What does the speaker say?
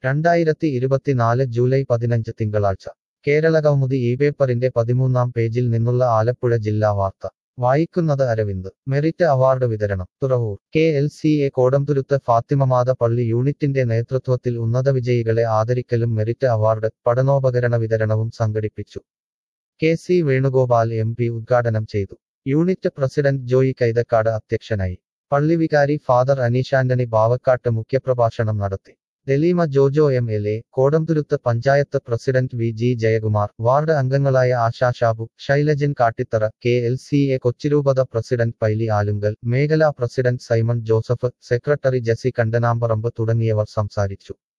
രണ്ടായിരത്തി ഇരുപത്തിനാല് ജൂലൈ പതിനഞ്ച് തിങ്കളാഴ്ച കേരള കൗമുദി ഈ പേപ്പറിന്റെ പതിമൂന്നാം പേജിൽ നിന്നുള്ള ആലപ്പുഴ ജില്ലാ വാർത്ത വായിക്കുന്നത് അരവിന്ദ് മെറിറ്റ് അവാർഡ് വിതരണം Thuravoor K L C A Kodamthuruth Fathima Matha പള്ളി യൂണിറ്റിന്റെ നേതൃത്വത്തിൽ ഉന്നത വിജയികളെ ആദരിക്കലും മെറിറ്റ് അവാർഡ് പഠനോപകരണ വിതരണവും സംഘടിപ്പിച്ചു K C Venugopal M P ഉദ്ഘാടനം ചെയ്തു യൂണിറ്റ് പ്രസിഡന്റ് ജോയി കൈതക്കാട് അധ്യക്ഷനായി പള്ളി വികാരി ഫാദർ അനീഷ് ആന്റണി ബാവക്കാട്ട് മുഖ്യപ്രഭാഷണം നടത്തി Daleema Jojo M L A Kodamthuruth panchayat president V G Jayakumar ward അംഗങ്ങളായ Asha Shabu Shailajan Kattithara K L C A കൊച്ചിരൂപത പ്രസിഡന്റ് പൈലി ആലുങ്കൽ മേഖലാ പ്രസിഡന്റ് സൈമൺ ജോസഫ് സെക്രട്ടറി ജസി കണ്ടനാമ്പറമ്പ് തുടങ്ങിയവർ സംസാരിച്ചു